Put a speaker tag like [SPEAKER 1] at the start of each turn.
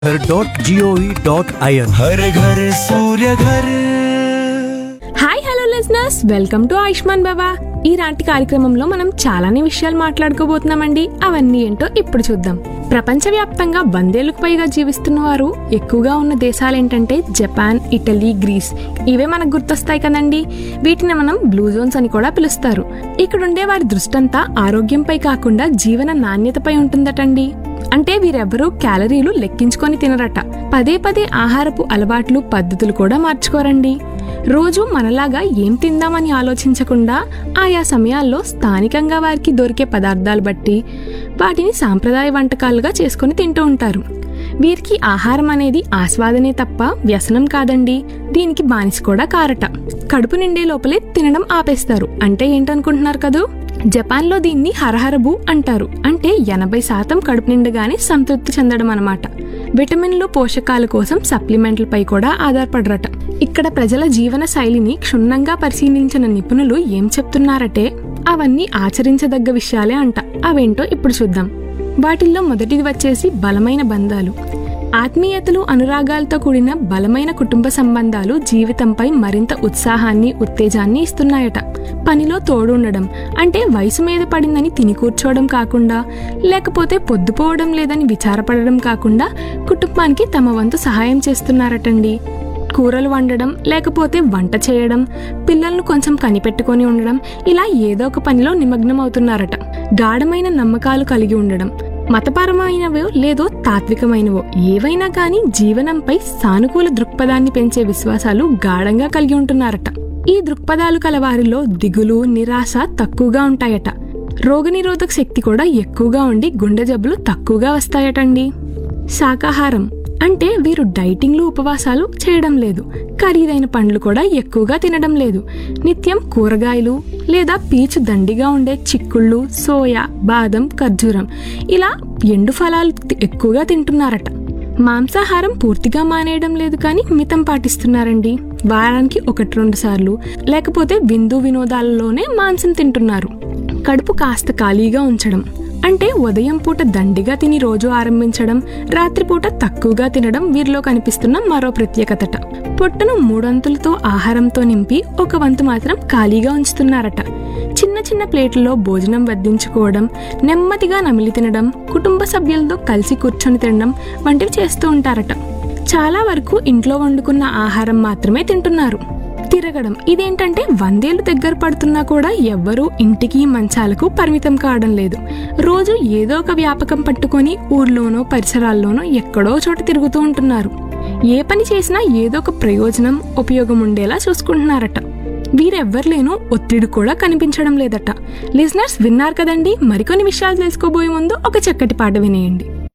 [SPEAKER 1] घर dot G O V dot I N
[SPEAKER 2] हर घर सूर्य घर
[SPEAKER 3] hi hello listeners welcome to Ayushman Baba ఈ నాటి కార్యక్రమంలో మనం చాలానే విషయాలు మాట్లాడుకోబోతున్నామండి అవన్నీ ఏంటో ఇప్పుడు చూద్దాం ప్రపంచవ్యాప్తంగా వందేళ్లకు పైగా జీవిస్తున్న వారు ఎక్కువగా ఉన్న దేశాలు ఏంటంటే జపాన్ ఇటలీ గ్రీస్ ఇవే మనకు గుర్తొస్తాయి కదండి వీటిని మనం బ్లూ జోన్స్ అని కూడా పిలుస్తారు ఇక్కడుండే వారి దృష్టంతా ఆరోగ్యంపై కాకుండా జీవన నాణ్యతపై ఉంటుందటండి అంటే వీరెవ్వరూ క్యాలరీలు లెక్కించుకొని తినరట పదే పదే ఆహారపు అలవాట్లు పద్ధతులు కూడా మార్చుకోరండి రోజు మనలాగా ఏం తిందామని ఆలోచించకుండా ఆయా సమయాల్లో స్థానికంగా వారికి దొరికే పదార్థాలు బట్టి వాటిని సాంప్రదాయ వంటకాలుగా చేసుకొని తింటూ ఉంటారు వీరికి ఆహారం అనేది ఆస్వాదనే తప్ప వ్యసనం కాదండి దీనికి బానిస కూడా కారట కడుపు నిండే లోపలే తినడం ఆపేస్తారు అంటే ఏంటనుకుంటున్నారు కదూ జపాన్లో దీన్ని హరహరబు అంటారు అంటే ఎనభై శాతం కడుపు నిండగానే సంతృప్తి చెందడం అన్నమాట విటమిన్లు పోషకాల కోసం సప్లిమెంట్లపై కూడా ఆధారపడరట ఇక్కడ ప్రజల జీవన శైలిని క్షుణ్ణంగా పరిశీలించిన నిపుణులు ఏం చెప్తున్నారటే అవన్నీ ఆచరించదగ్గ విషయాలే అంట అవేంటో ఇప్పుడు చూద్దాం వాటిల్లో మొదటిది వచ్చేసి బలమైన బంధాలు ఆత్మీయతలు అనురాగాలతో కూడిన బలమైన కుటుంబ సంబంధాలు జీవితంపై మరింత ఉత్సాహాన్ని ఉత్తేజాన్ని ఇస్తున్నాయట పనిలో తోడు ఉండడం అంటే వయసు మీద పడిందని తిని కూర్చోవడం కాకుండా లేకపోతే పొద్దుపోవడం లేదని విచారపడడం కాకుండా కుటుంబానికి తమ వంతు సహాయం చేస్తున్నారటండి కూరలు వండడం లేకపోతే వంట చేయడం పిల్లలను కొంచెం కనిపెట్టుకొని ఉండడం ఇలా ఏదో ఒక పనిలో నిమగ్నం అవుతున్నారట గాఢమైన నమ్మకాలు కలిగి ఉండడం మతపరమైనవో లేదో తాత్వికమైనవో ఏవైనా కానీ జీవనంపై సానుకూల దృక్పథాన్ని పెంచే విశ్వాసాలు గాఢంగా కలిగి ఉంటున్నారట ఈ దృక్పథాలు కల వారిలో దిగులు నిరాశ తక్కువగా ఉంటాయట రోగనిరోధక శక్తి కూడా ఎక్కువగా ఉండి గుండె జబ్బులు తక్కువగా వస్తాయటండి శాకాహారం అంటే వీరు డైటింగ్లు ఉపవాసాలు చేయడం లేదు ఖరీదైన పండ్లు కూడా ఎక్కువగా తినడం లేదు నిత్యం కూరగాయలు లేదా పీచు దండిగా ఉండే చిక్కుళ్ళు సోయా బాదం ఖర్జూరం ఇలా ఎండు ఫలాలు తి- ఎక్కువగా తింటున్నారట మాంసాహారం పూర్తిగా మానేయడం లేదు కానీ మితం పాటిస్తున్నారండి వారానికి ఒకటి రెండు సార్లు లేకపోతే విందు వినోదాలలోనే మాంసం తింటున్నారు కడుపు కాస్త ఖాళీగా ఉంచడం అంటే ఉదయం పూట దండిగా తిని రోజు ఆరంభించడం రాత్రిపూట తక్కువగా తినడం వీరిలో కనిపిస్తున్న మరో ప్రత్యేకతట పొట్టును మూడొంతులతో ఆహారంతో నింపి ఒక వంతు మాత్రం ఖాళీగా ఉంచుతున్నారట చిన్న చిన్న ప్లేట్లలో భోజనం వడ్డించుకోవడం నెమ్మదిగా నమిలి తినడం కుటుంబ సభ్యులతో కలిసి కూర్చొని తినడం వంటివి చేస్తూ ఉంటారట చాలా వరకు ఇంట్లో వండుకున్న ఆహారం మాత్రమే తింటున్నారు తిరగడం ఇదేంటంటే వందేళ్లు దగ్గర పడుతున్నా కూడా ఎవ్వరూ ఇంటికి మంచాలకు పరిమితం కావడం లేదు రోజు ఏదో ఒక వ్యాపకం పట్టుకొని ఊర్లోనో పరిసరాల్లోనో ఎక్కడో చోట తిరుగుతూ ఉంటున్నారు ఏ పని చేసినా ఏదో ఒక ప్రయోజనం ఉపయోగం ఉండేలా చూసుకుంటున్నారట వీరెవ్వరిలేనూ ఒత్తిడి కూడా కనిపించడం లేదట లిజనర్స్ విన్నారు కదండి మరికొన్ని విషయాలు తెలుసుకోబోయే ముందు ఒక చక్కటి పాట వినేయండి